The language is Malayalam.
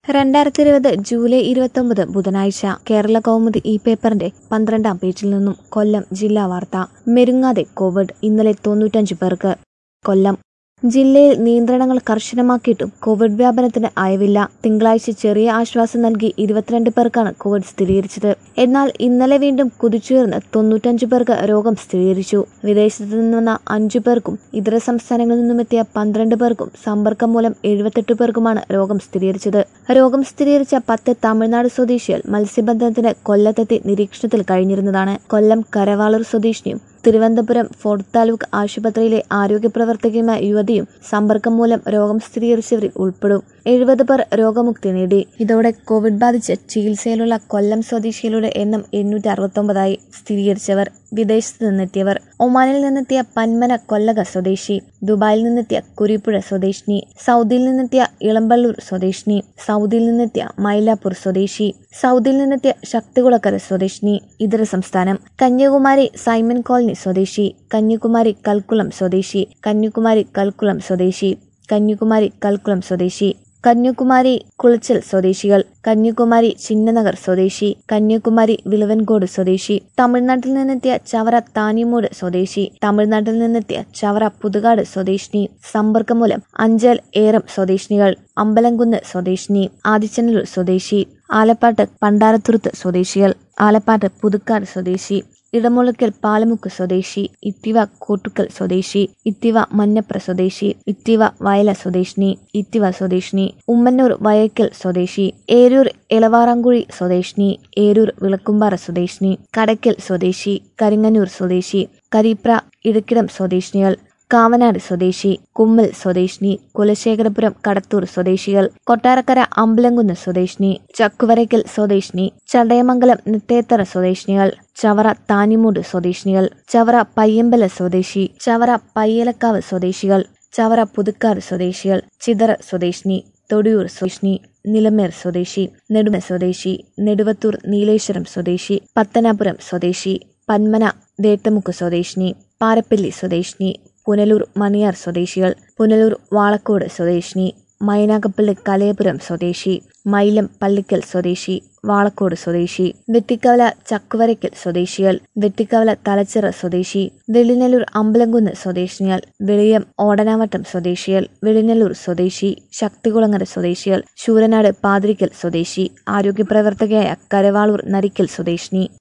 രണ്ടായിരത്തി ഇരുപത് ജൂലൈ ഇരുപത്തൊമ്പത് ബുധനാഴ്ച കേരള കൗമുദി ഈ പേപ്പറിന്റെ പന്ത്രണ്ടാം പേജിൽ നിന്നും കൊല്ലം ജില്ലാ വാർത്ത മെരുങ്ങാതെ കോവിഡ് ഇന്നലെ തൊണ്ണൂറ്റഞ്ച് പേർക്ക് കൊല്ലം ജില്ലയിൽ നിയന്ത്രണങ്ങൾ കർശനമാക്കിയിട്ടും കോവിഡ് വ്യാപനത്തിന് അയവില്ല തിങ്കളാഴ്ച ചെറിയ ആശ്വാസം നൽകി ഇരുപത്തിരണ്ട് പേർക്കാണ് കോവിഡ് സ്ഥിരീകരിച്ചത് എന്നാൽ ഇന്നലെ വീണ്ടും കുതിച്ചുയർന്ന് തൊണ്ണൂറ്റഞ്ച് പേർക്ക് രോഗം സ്ഥിരീകരിച്ചു വിദേശത്തു നിന്ന് വന്ന അഞ്ചു പേർക്കും ഇതര സംസ്ഥാനങ്ങളിൽ നിന്നുമെത്തിയ പന്ത്രണ്ട് പേർക്കും സമ്പർക്കം മൂലം എഴുപത്തെട്ട് പേർക്കുമാണ് രോഗം സ്ഥിരീകരിച്ചത് രോഗം സ്ഥിരീകരിച്ച പത്ത് തമിഴ്നാട് സ്വദേശികൾ മത്സ്യബന്ധനത്തിന് കൊല്ലത്തെത്തി നിരീക്ഷണത്തിൽ കഴിഞ്ഞിരുന്നതാണ് കൊല്ലം കരവാളൂർ സ്വദേശിനിയും തിരുവനന്തപുരം ഫോർട്ട് താലൂക്ക് ആശുപത്രിയിലെ ആരോഗ്യപ്രവർത്തകയുമായ യുവതിയും സമ്പർക്കം മൂലം രോഗം സ്ഥിരീകരിച്ചവരിൽ ഉൾപ്പെടും എഴുപത് പേർ രോഗമുക്തി നേടി ഇതോടെ കോവിഡ് ബാധിച്ച് ചികിത്സയിലുള്ള കൊല്ലം സ്വദേശികളുടെ എണ്ണം എണ്ണൂറ്റി അറുപത്തൊമ്പതായി സ്ഥിരീകരിച്ചവർ വിദേശത്ത് നിന്നെത്തിയവർ ഒമാനിൽ നിന്നെത്തിയ പന്മന കൊല്ലക സ്വദേശി ദുബായിൽ നിന്നെത്തിയ കുരിപ്പുഴ സ്വദേശിനി സൗദിയിൽ നിന്നെത്തിയ ഇളമ്പള്ളൂർ സ്വദേശിനി സൗദിയിൽ നിന്നെത്തിയ മൈലാപ്പൂർ സ്വദേശി സൗദിയിൽ നിന്നെത്തിയ ശക്തികുളക്കര സ്വദേശിനി ഇതര സംസ്ഥാനം കന്യാകുമാരി സൈമൻ കോളനി സ്വദേശി കന്യാകുമാരി കൽക്കുളം സ്വദേശി കന്യാകുമാരി കൽക്കുളം സ്വദേശി കന്യാകുമാരി കൽക്കുളം സ്വദേശി കന്യാകുമാരി കുളച്ചൽ സ്വദേശികൾ കന്യാകുമാരി ചിന്നനഗർ സ്വദേശി കന്യാകുമാരി വിളവൻകോട് സ്വദേശി തമിഴ്നാട്ടിൽ നിന്നെത്തിയ ചവറ താനിമൂട് സ്വദേശി തമിഴ്നാട്ടിൽ നിന്നെത്തിയ ചവറ പുതുകാട് സ്വദേശിനി സമ്പർക്കം മൂലം അഞ്ചൽ ഏറം സ്വദേശിനികൾ അമ്പലംകുന്ന് സ്വദേശിനി ആദിച്ചനല്ലൂർ സ്വദേശി ആലപ്പാട്ട് പണ്ടാരത്തുരുത്ത് സ്വദേശികൾ ആലപ്പാട്ട് പുതുക്കാട് സ്വദേശി ഇടമുളയ്ക്കൽ പാലമുക്ക് സ്വദേശി ഇത്തിവ കോട്ടുക്കൽ സ്വദേശി ഇത്തിവ മഞ്ഞപ്ര സ്വദേശി ഇത്തിവ വയല സ്വദേശിനി ഇത്തിവ സ്വദേശിനി ഉമ്മന്നൂർ വയക്കൽ സ്വദേശി ഏരൂർ എളവാറാങ്കുഴി സ്വദേശിനി ഏരൂർ വിളക്കുംപാറ സ്വദേശിനി കടയ്ക്കൽ സ്വദേശി കരിങ്ങന്നൂർ സ്വദേശി കരീപ്ര ഇടുക്കിടം സ്വദേശിനികൾ കാവനാട് സ്വദേശി കുമ്മൽ സ്വദേശിനി കുലശേഖരപുരം കടത്തൂർ സ്വദേശികൾ കൊട്ടാരക്കര അമ്പലംകുന്ന് സ്വദേശിനി ചക്കുവരയ്ക്കൽ സ്വദേശിനി ചടയമംഗലം നെത്തേത്തറ സ്വദേശിനികൾ ചവറ താനിമൂട് സ്വദേശിനികൾ ചവറ പയ്യമ്പല സ്വദേശി ചവറ പയ്യലക്കാവ് സ്വദേശികൾ ചവറ പുതുക്കാട് സ്വദേശികൾ ചിതറ സ്വദേശിനി തൊടിയൂർ സ്വദേശിനി നിലമേർ സ്വദേശി നെടുമ സ്വദേശി നെടുവത്തൂർ നീലേശ്വരം സ്വദേശി പത്തനാപുരം സ്വദേശി പന്മന ദേട്ടമുക്ക് സ്വദേശിനി പാരപ്പള്ളി സ്വദേശിനി പുനലൂർ മണിയാർ സ്വദേശികൾ പുനലൂർ വാളക്കോട് സ്വദേശിനി മൈനാഗപ്പള്ളി കലയപുരം സ്വദേശി മൈലം പള്ളിക്കൽ സ്വദേശി വാളക്കോട് സ്വദേശി വെട്ടിക്കവല ചക്കുവരയ്ക്കൽ സ്വദേശികൾ വെട്ടിക്കവല തലച്ചിറ സ്വദേശി വെളിനല്ലൂർ അമ്പലംകുന്ന് സ്വദേശിനികൾ വെളിയം ഓടനാവട്ടം സ്വദേശികൾ വെളിനല്ലൂർ സ്വദേശി ശക്തികുളങ്ങര സ്വദേശികൾ ശൂരനാട് പാതിരിക്കൽ സ്വദേശി ആരോഗ്യപ്രവർത്തകയായ കരവാളൂർ നരിക്കൽ സ്വദേശിനി